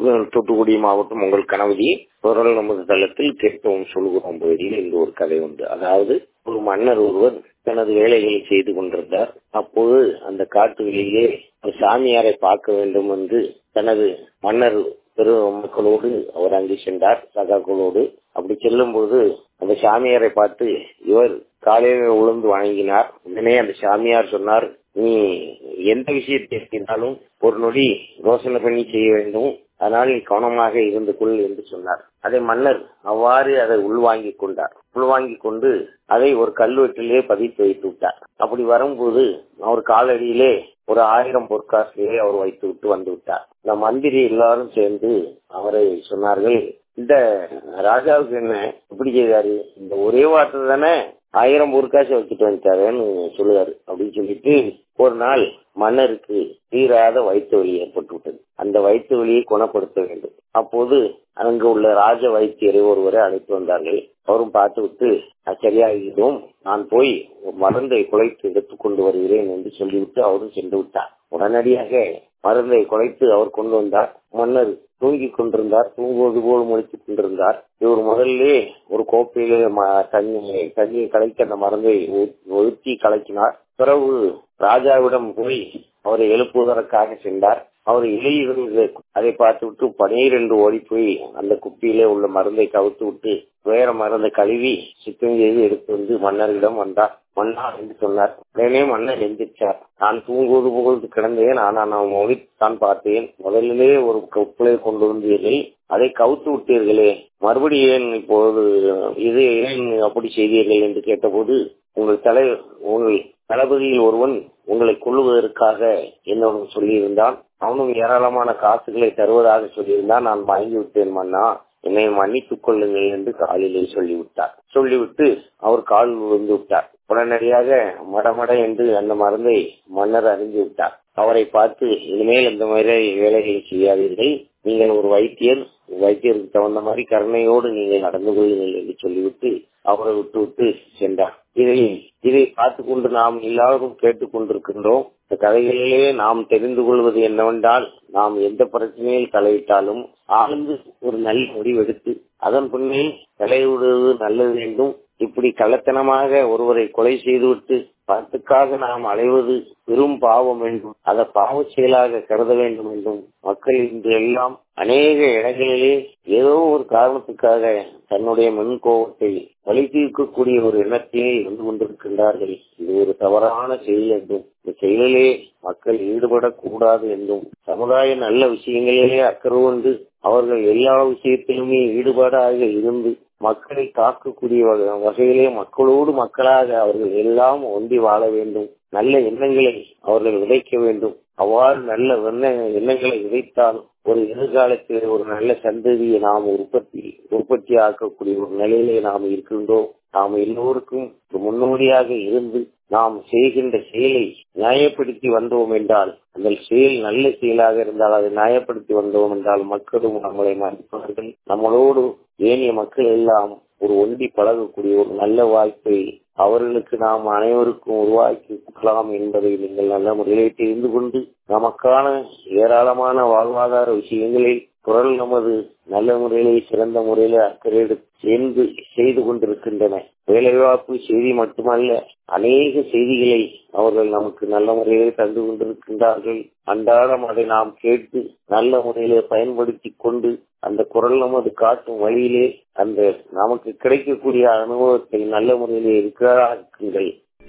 தூத்துக்குடி மாவட்டம் உங்கள் கணவதி குரல் நமது தளத்தில் கேட்போம் சொல்கிறோம் பகுதியில் இந்த ஒரு கதை உண்டு அதாவது ஒரு மன்னர் ஒருவர் தனது வேலைகளை செய்து கொண்டிருந்தார் அப்போது அந்த காட்டு வெளியே ஒரு சாமியாரை பார்க்க வேண்டும் என்று தனது மன்னர் பெரு மக்களோடு அவர் அங்கு சென்றார் சகாக்களோடு அப்படி செல்லும் போது அந்த சாமியாரை பார்த்து இவர் காலையில உளுந்து வணங்கினார் உடனே அந்த சாமியார் சொன்னார் நீ எந்த விஷயத்தை இருந்தாலும் ஒரு நொடி யோசனை பண்ணி செய்ய வேண்டும் அதனால் நீ கவனமாக இருந்து கொள் என்று சொன்னார் அதை மன்னர் அவ்வாறு அதை உள்வாங்கிக் கொண்டார் உள்வாங்கிக் கொண்டு அதை ஒரு கல்வெட்டிலே பதித்து வைத்து விட்டார் அப்படி வரும்போது அவர் காலடியிலே ஒரு ஆயிரம் பொற்காசிலே அவர் வைத்து விட்டு வந்து விட்டார் இந்த மந்திரி எல்லாரும் சேர்ந்து அவரை சொன்னார்கள் இந்த ராஜாவுக்கு என்ன எப்படி செய்தாரு இந்த ஒரே வார்த்தை தானே ஆயிரம் பொற்காசு வச்சுட்டு வந்துட்டாருன்னு சொல்லுவாரு அப்படின்னு சொல்லிட்டு ஒரு நாள் மன்னருக்கு தீராத வயிற்று வலி ஏற்பட்டு விட்டது அந்த வயிற்று வலியை குணப்படுத்த வேண்டும் அப்போது அங்கு உள்ள ராஜ வைத்தியரை ஒருவரை அழைத்து வந்தார்கள் அவரும் பார்த்து விட்டு சரியாகிடும் நான் போய் மருந்தை குலைத்து எடுத்துக் கொண்டு வருகிறேன் என்று சொல்லிவிட்டு அவரும் சென்று விட்டார் உடனடியாக மருந்தை குலைத்து அவர் கொண்டு வந்தார் மன்னர் தூங்கிக் கொண்டிருந்தார் தூங்குவது போல் முடித்துக் கொண்டிருந்தார் இவர் முதல்ல ஒரு கோப்பையில தண்ணி தண்ணியை கலைக்க அந்த மருந்தை ஒழுத்தி கலக்கினார் பிறகு ராஜாவிடம் போய் அவரை எழுப்புவதற்காக சென்றார் அவர் இலையிலிருந்து அதை பார்த்து விட்டு பனிரெண்டு ஓடி போய் அந்த குப்பியிலே உள்ள மருந்தை கவுத்து விட்டு வேற மருந்தை கழுவி சுத்தம் செய்து எடுத்து வந்து மன்னரிடம் வந்தார் மன்னா என்று சொன்னார் உடனே மன்னர் எந்திரிச்சார் நான் தூங்குவது புகழ்ந்து கிடந்தேன் ஆனா நான் ஒழித்தான் பார்த்தேன் முதலிலே ஒரு கப்பிலே கொண்டு வந்தீர்கள் அதை கவுத்து விட்டீர்களே மறுபடியும் ஏன் இப்போது இது ஏன் அப்படி செய்தீர்கள் என்று கேட்டபோது உங்கள் தலை உங்கள் தளபதியில் ஒருவன் உங்களை கொள்ளுவதற்காக என்னுடன் சொல்லியிருந்தான் அவனும் ஏராளமான காசுகளை தருவதாக சொல்லியிருந்தான் நான் வாங்கி விட்டேன் மன்னா என்னை மன்னித்துக் கொள்ளுங்கள் என்று காலிலே சொல்லிவிட்டார் சொல்லிவிட்டு அவர் கால் விழுந்து விட்டார் உடனடியாக மடமட என்று அந்த மருந்தை மன்னர் அறிந்து விட்டார் அவரை பார்த்து இனிமேல் இந்த மாதிரி வேலைகளை செய்யாதீர்கள் நீங்கள் ஒரு வைத்தியர் வைத்தியருக்கு தகுந்த மாதிரி கருணையோடு நீங்கள் நடந்து கொள்ளுங்கள் என்று சொல்லிவிட்டு அவரை விட்டு விட்டு சென்றார் இதை இதை பார்த்து கொண்டு நாம் எல்லாரும் கேட்டுக் கொண்டிருக்கின்றோம் இந்த கதைகளிலே நாம் தெரிந்து கொள்வது என்னவென்றால் நாம் எந்த பிரச்சனையில் தலையிட்டாலும் ஆழ்ந்து ஒரு நல்ல முடிவெடுத்து அதன் பின்னே தலையிடுவது நல்லது என்றும் இப்படி கள்ளத்தனமாக ஒருவரை கொலை செய்துவிட்டு பணத்துக்காக நாம் அலைவது பெரும் பாவம் என்றும் அதை பாவ செயலாக கருத வேண்டும் என்றும் மக்கள் இன்று எல்லாம் அநேக இடங்களிலே ஏதோ ஒரு காரணத்துக்காக தன்னுடைய மண் கோபத்தை வழி தீர்க்கக்கூடிய ஒரு எண்ணத்திலே இருந்து கொண்டிருக்கின்றார்கள் இது ஒரு தவறான செயல் என்றும் இந்த செயலிலே மக்கள் ஈடுபடக்கூடாது என்றும் சமுதாய நல்ல விஷயங்களிலே அக்கறை கொண்டு அவர்கள் எல்லா விஷயத்திலுமே ஈடுபாடாக இருந்து மக்களை காக்கக்கூடிய வகையிலே மக்களோடு மக்களாக அவர்கள் எல்லாம் ஒன்றி வாழ வேண்டும் நல்ல எண்ணங்களை அவர்கள் விதைக்க வேண்டும் அவ்வாறு நல்ல எண்ணங்களை விதைத்தால் ஒரு எதிர்காலத்தில் ஒரு நல்ல சந்ததியை நாம் உற்பத்தி உற்பத்தி ஆக்கக்கூடிய ஒரு நிலையிலே நாம் இருக்கின்றோம் நாம் எல்லோருக்கும் முன்னோடியாக இருந்து நாம் செய்கின்ற செயலை நியாயப்படுத்தி வந்தோம் என்றால் அந்த செயல் நல்ல செயலாக இருந்தால் அதை நியாயப்படுத்தி வந்தோம் என்றால் மக்களும் நம்மளை மதிப்பார்கள் நம்மளோடு ஏனைய மக்கள் எல்லாம் ஒரு ஒன்றி பழகக்கூடிய ஒரு நல்ல வாய்ப்பை அவர்களுக்கு நாம் அனைவருக்கும் உருவாக்கி கொடுக்கலாம் என்பதை நீங்கள் நல்ல முறையிலே தெரிந்து கொண்டு நமக்கான ஏராளமான வாழ்வாதார விஷயங்களை குரல் நமது நல்ல முறையிலே சிறந்த முறையில அக்கறையெடு சேர்ந்து செய்து கொண்டிருக்கின்றன வேலைவாய்ப்பு செய்தி மட்டுமல்ல அநேக செய்திகளை அவர்கள் நமக்கு நல்ல முறையிலே தந்து கொண்டிருக்கின்றார்கள் அன்றாடம் அதை நாம் கேட்டு நல்ல முறையிலே பயன்படுத்தி கொண்டு அந்த குரல் நமது காட்டும் வழியிலே அந்த நமக்கு கிடைக்கக்கூடிய அனுபவத்தை நல்ல முறையிலே இருக்கிறார்கள்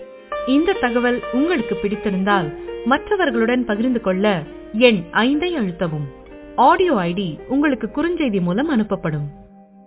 இந்த தகவல் உங்களுக்கு பிடித்திருந்தால் மற்றவர்களுடன் பகிர்ந்து கொள்ள எண் ஐந்தை அழுத்தவும் ஆடியோ ஐடி உங்களுக்கு குறுஞ்செய்தி மூலம் அனுப்பப்படும்